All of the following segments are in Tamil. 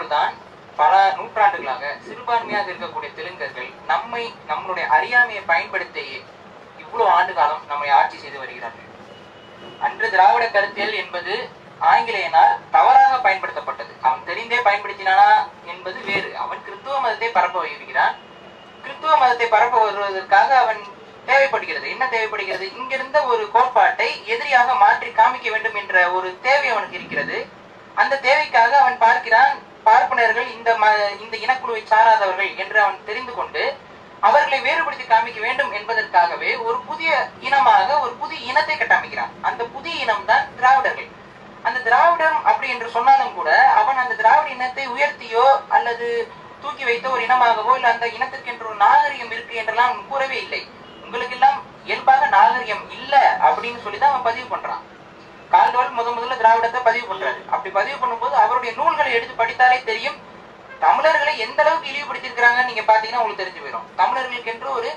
அதனால்தான் பல நூற்றாண்டுகளாக சிறுபான்மையாக இருக்கக்கூடிய தெலுங்கர்கள் நம்மை நம்மளுடைய அறியாமையை பயன்படுத்தி இவ்வளவு ஆண்டு காலம் நம்மை ஆட்சி செய்து வருகிறார்கள் அன்று திராவிட கருத்தியல் என்பது ஆங்கிலேயனால் தவறாக பயன்படுத்தப்பட்டது அவன் தெரிந்தே பயன்படுத்தினானா என்பது வேறு அவன் கிறிஸ்துவ மதத்தை பரப்ப வருகிறான் கிறிஸ்துவ மதத்தை பரப்ப வருவதற்காக அவன் தேவைப்படுகிறது என்ன தேவைப்படுகிறது இங்கிருந்த ஒரு கோட்பாட்டை எதிரியாக மாற்றி காமிக்க வேண்டும் என்ற ஒரு தேவை அவனுக்கு இருக்கிறது அந்த தேவைக்காக அவன் பார்க்கிறான் பார்ப்பனர்கள் இந்த ம இந்த இனக்குழுவை சாராதவர்கள் என்று அவன் தெரிந்து கொண்டு அவர்களை வேறுபடுத்தி காமிக்க வேண்டும் என்பதற்காகவே ஒரு புதிய இனமாக ஒரு புதிய இனத்தை கட்டமைக்கிறான் அந்த புதிய இனம்தான் திராவிடர்கள் அந்த திராவிடம் அப்படி என்று சொன்னாலும் கூட அவன் அந்த திராவிட இனத்தை உயர்த்தியோ அல்லது தூக்கி வைத்த ஒரு இனமாகவோ இல்ல அந்த இனத்திற்கு என்று ஒரு நாகரிகம் இருக்கு என்றெல்லாம் அவன் கூறவே இல்லை உங்களுக்கு எல்லாம் இயல்பாக நாகரிகம் இல்ல அப்படின்னு சொல்லிதான் அவன் பதிவு பண்றான் கால்டோல் முத முதல்ல திராவிடத்தை பதிவு பண்றாரு அப்படி பதிவு பண்ணும்போது அவருடைய நூல்களை எடுத்து படித்தாலே தெரியும் தமிழர்களை எந்த அளவுக்கு இழிவுபடுத்திருக்கிறாங்கன்னு நீங்க பாத்தீங்கன்னா உங்களுக்கு தெரிஞ்சு போயிடும் தமிழர்களுக்கு என்று ஒரு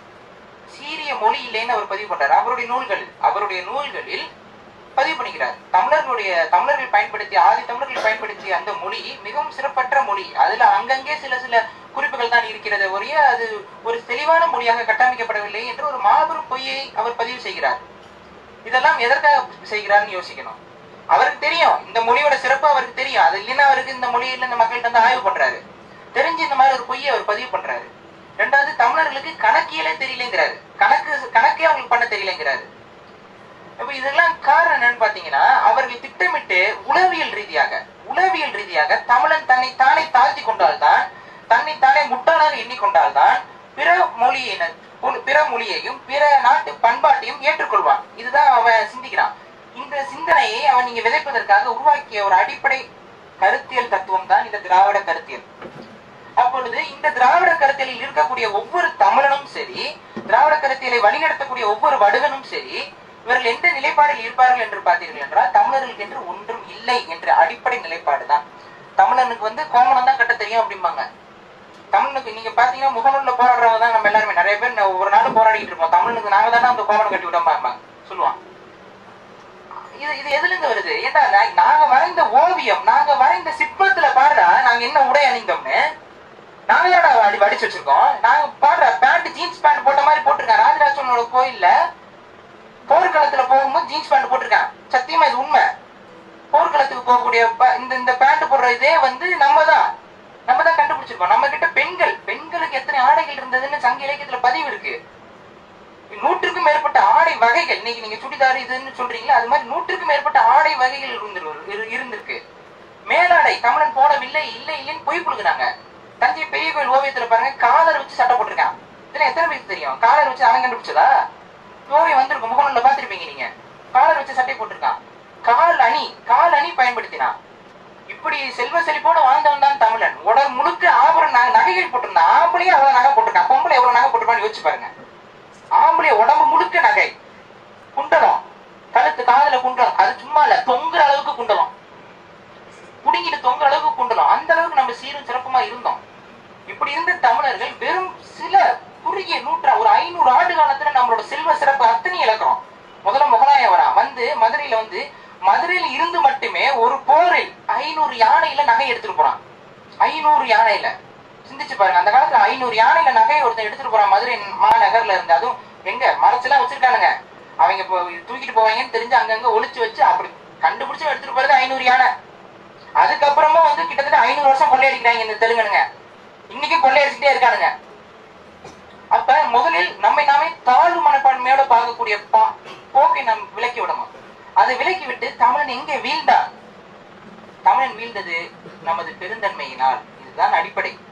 சீரிய மொழி இல்லைன்னு அவர் பதிவு பண்றாரு அவருடைய நூல்களில் அவருடைய நூல்களில் பதிவு பண்ணிக்கிறார் தமிழர்களுடைய தமிழர்கள் பயன்படுத்தி ஆதி தமிழர்கள் பயன்படுத்திய அந்த மொழி மிகவும் சிறப்பற்ற மொழி அதுல அங்கங்கே சில சில குறிப்புகள் தான் இருக்கிறது ஒழிய அது ஒரு தெளிவான மொழியாக கட்டமைக்கப்படவில்லை என்று ஒரு மாபெரும் பொய்யை அவர் பதிவு செய்கிறார் இதெல்லாம் எதற்காக செய்கிறார்னு யோசிக்கணும் அவருக்கு தெரியும் இந்த மொழியோட சிறப்பு அவருக்கு தெரியும் அது இல்லைன்னா அவருக்கு இந்த மொழியில இந்த மக்கள்கிட்ட வந்து ஆய்வு பண்றாரு தெரிஞ்சு இந்த மாதிரி ஒரு பொய்யை அவர் பதிவு பண்றாரு ரெண்டாவது தமிழர்களுக்கு கணக்கியலே தெரியலங்கிறாரு கணக்கு கணக்கே அவங்களுக்கு பண்ண தெரியலங்கிறாரு அப்ப இதெல்லாம் காரணம் என்னன்னு பாத்தீங்கன்னா அவர்கள் திட்டமிட்டு உளவியல் ரீதியாக உளவியல் ரீதியாக தமிழன் தன்னை தானே தாழ்த்தி கொண்டால்தான் தன்னை தானே முட்டாளாக எண்ணிக்கொண்டால்தான் பிற மொழியின பிற மொழியையும் பிற நாட்டு பண்பாட்டையும் ஏற்றுக்கொள்வான் இதுதான் அவன் சிந்திக்கிறான் இந்த சிந்தனையை அவன் நீங்க விதைப்பதற்காக உருவாக்கிய ஒரு அடிப்படை கருத்தியல் தத்துவம் தான் இந்த திராவிட கருத்தியல் அப்பொழுது இந்த திராவிட கருத்தியலில் இருக்கக்கூடிய ஒவ்வொரு தமிழனும் சரி திராவிட கருத்தியலை வழிநடத்தக்கூடிய ஒவ்வொரு வடுகனும் சரி இவர்கள் எந்த நிலைப்பாடில் இருப்பார்கள் என்று பார்த்தீர்கள் என்றால் தமிழர்களுக்கு என்று ஒன்றும் இல்லை என்ற அடிப்படை நிலைப்பாடு தான் தமிழனுக்கு வந்து கோமணம் தான் கட்ட தெரியும் அப்படிம்பாங்க தமிழுக்கு நீங்க பாத்தீங்கன்னா முகநூல்ல போராடுறவங்க தான் நம்ம எல்லாருமே நிறைய பேர் ந- ஒரு நாள் போராடிட்டு இருப்போம் தமிழுக்கு நாங்க தானே அந்த கோமணம் கட்டி விடம்பாங்க சொல்லுவான் இது இது எதுல இருந்து வருது ஏண்டா நா- நாங்க வரைந்த ஓவியம் நாங்க வரைந்த சிற்பத்துல பாருடா நாங்க என்ன உடை அணிந்தோம்னு நாங்க தான்டா அடி அடிச்சு வச்சிருக்கோம் நாங்க பாடுற பேண்ட் ஜீன்ஸ் பேண்ட் போட்ட மாதிரி போட்டிருக்கேன் ராஜராஜ சோழனோட கோயில்ல போர்க்களத்துல போகும்போது ஜீன்ஸ் பேண்ட் போட்டிருக்கேன் சத்தியமா இது உண்மை போர்க்களத்துக்கு போகக்கூடிய ப- இந்த இந்த பேண்ட் போடுற இதே வந்து நம்ம தான் நம்ம தான் கண்டுபிடிச்சிருக்கோம் நம்ம கிட்ட பெண்கள் பெண்களுக்கு எத்தனை ஆடைகள் இருந்ததுன்னு சங்க இலக்கியத்துல பதிவு இருக்கு நூற்றுக்கும் மேற்பட்ட ஆடை வகைகள் இன்னைக்கு நீங்க சுடிதார் இதுன்னு சொல்றீங்களா அது மாதிரி நூற்றுக்கும் மேற்பட்ட ஆடை வகைகள் இருந்திரு- இரு- இருந்திருக்கு மேலாடை தமிழன் போடவில்லை இல்லை இல்லைன்னு பொய் புழுகுனாங்க தஞ்சை பெரிய கோயில் ஓவியத்துல பாருங்க காலர் வச்சு சட்டை போட்டிருக்கான் இதெல்லாம் எத்தனை பேருக்கு தெரியும் காலர் வச்சு அவன் கண்டுபிடிச்சதா ஓவியம் வந்திருக்கும் முகநூல்ல பாத்திருப்பீங்க நீங்க காலர் வச்சு சட்டை போட்டிருக்கான் கால் அணி கால் அணி பயன்படுத்தினான் இப்படி செல்வ செழிப்போட வாழ்ந்தவன் தான் தமிழன் உடல் முழுக்க ஆபரண நகை- நகைகள் போட்டிருந்தான் ஆம்பளையும் அவ்வளவு நகை போட்டிருக்கான் பொம்பளை எவ்வளவு நகை போட்டிருப்பான்னு யோசிச்சு பாருங்க ஆம்பளை உடம்பு முழுக்க நகை குண்டலம் கழுத்து காதுல குண்டலம் அது சும்மா இல்ல தொங்குற அளவுக்கு குண்டலம் புடுங்கிட்டு தொங்குற அளவுக்கு குண்டலம் அந்த அளவுக்கு நம்ம சீரும் சிறப்புமா இருந்தோம் இப்படி இருந்த தமிழர்கள் வெறும் சில குறுகிய நூற்றா ஒரு ஐநூறு ஆண்டு காலத்துல நம்மளோட செல்வ சிறப்பு அத்தனை இழக்கிறோம் முதல்ல முகலாய வரா வந்து மதுரையில வந்து மதுரையில இருந்து மட்டுமே ஒரு போரில் ஐநூறு யானையில நகை எடுத்துட்டு போறான் ஐநூறு யானையில சிந்திச்சு பாருங்க அந்த காலத்துல ஐநூறு யானையில நகையை ஒருத்தன் எடுத்துட்டு போறான் மதுரை மாநகர்ல இருந்து அதுவும் எங்க மறைச்செல்லாம் வச்சிருக்கானுங்க அவங்க இப்போ தூக்கிட்டு போவாங்கன்னு தெரிஞ்சு அங்கங்க ஒளிச்சு வச்சு அப்படி கண்டுபிடிச்சு எடுத்துட்டு போறது ஐநூறு யானை அதுக்கப்புறமா வந்து கிட்டத்தட்ட ஐநூறு வருஷம் கொள்ளையடிக்கிறாங்க இந்த தெலுங்கனுங்க இன்னைக்கும் கொள்ளையடிச்சுட்டே இருக்கானுங்க அப்ப முதலில் நம்மை நாமே தாழ்வு மனப்பான்மையோட பார்க்கக்கூடிய பா- போக்கை நாம் விலக்கி விடணும் அதை விலக்கி விட்டு தமிழன் எங்கே வீழ்ந்தான் தமிழன் வீழ்ந்தது நமது பெருந்தன்மையினால் இதுதான் அடிப்படை